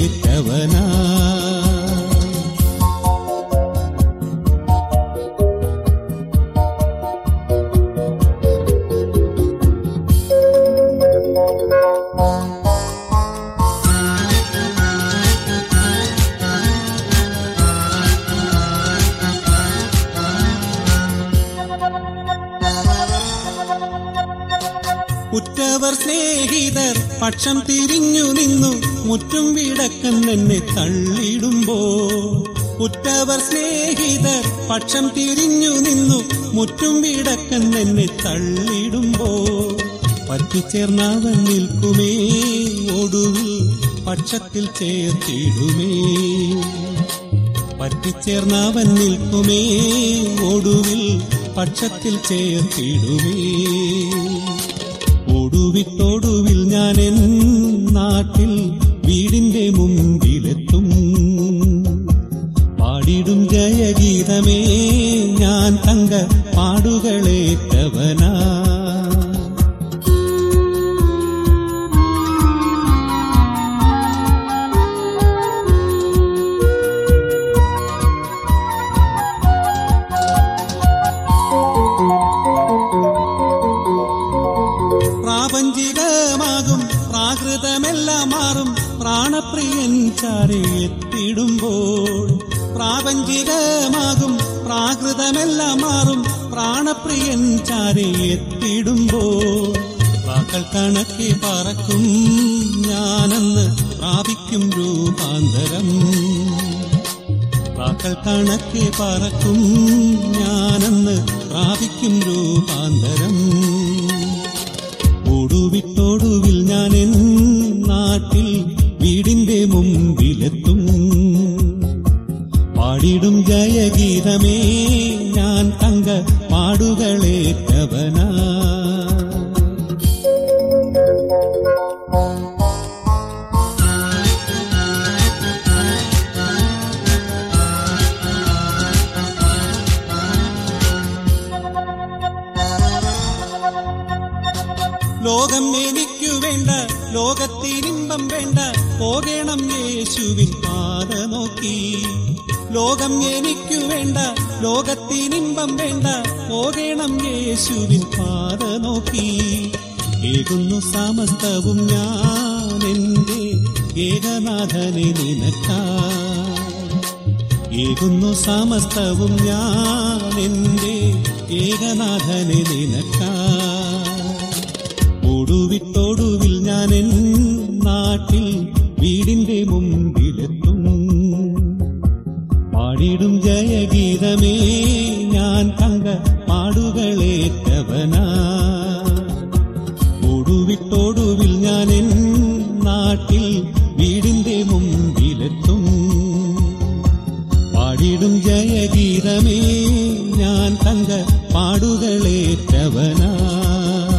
പാടുകളേറ്റവനാ ഉറ്റവർ സ്നേഹിതർ പക്ഷം തിരിഞ്ഞു നിന്നു മുറ്റും വിടക്കൻ എന്നെ തള്ളിടുമ്പോ ഉറ്റവർ സ്നേഹിതർ പക്ഷം തിരിഞ്ഞു നിന്നു മുറ്റും വിടക്കൻ എന്നെ തള്ളിടുമ്പോ പറ്റിച്ചേർന്നവൻ നിൽക്കുമേ ഒടുവിൽ പക്ഷത്തിൽ ചേർത്തിടുമേ പറ്റിച്ചേർന്നവൻ നിൽക്കുമേ ഒടുവിൽ പക്ഷത്തിൽ ചേർത്തിടുമേ ഒടുവിട്ടൊടുവിൽ ഞാൻ എൻ നാട്ടിൽ വീടിന്റെ മുമ്പിലെത്തും പാടിടും ജയഗീതമേ ഞാൻ തങ്ക പാടുകളേറ്റവനാ പ്രാപഞ്ചികമാകും പ്രാകൃതമെല്ലാം മാറും പ്രാണപ്രിയൻ ചാരെ എത്തിടുമ്പോൾ പ്രാപഞ്ചികമാകും പ്രാകൃതമെല്ലാം മാറും പ്രാണപ്രിയൻ ചാരെ എത്തിടുമ്പോൾ പ്രാക്കൾ കണക്കെ പറക്കും ഞാനെന്ന് പ്രാപിക്കും രൂപാന്തരം പ്രാക്കൾ കണക്കെ പറക്കും ഞാനെന്ന് പ്രാപിക്കും രൂപാന്തരം ഒടുവിട്ടൊടുവിൽ ഞാൻ എൻ നാട്ടിൽ വീടിന്റെ മുമ്പിലെത്തും പാടിടും ജയഗീതമേ ഞാൻ തങ്ക പാടുകളേറ്റവനാ ലോകം എനിക്കു വേണ്ട ലോകത്തിനിമ്പം വേണ്ട പോകണം യേശുവിൻ പാത നോക്കി ലോകം എനിക്കു വേണ്ട ലോകത്തിനിമ്പം വേണ്ട പോകണം യേശുവിൻ പാത നോക്കി ഏകുന്നു സമസ്തവും ഞാൻ എന്റെ ഏകനാഥനെ നിനക്കാ ഏകുന്നു സമസ്തവും ഞാൻ എന്റെ ഏകനാഥനെ നിനക്കാ ഒടുവിട്ടൊടുവിൽ ഞാൻ എൻ നാട്ടിൽ വീടിന്റെ മുമ്പിലെത്തും പാടിടും ജയഗീതമേ ഞാൻ തങ്ക പാടുകളേറ്റവനാ ഒടുവിട്ടൊടുവിൽ ഞാൻ എൻ നാട്ടിൽ വീടിന്റെ മുമ്പിലെത്തും പാടിടും ജയഗീതമേ ഞാൻ തങ്ക പാടുകളേറ്റവനാ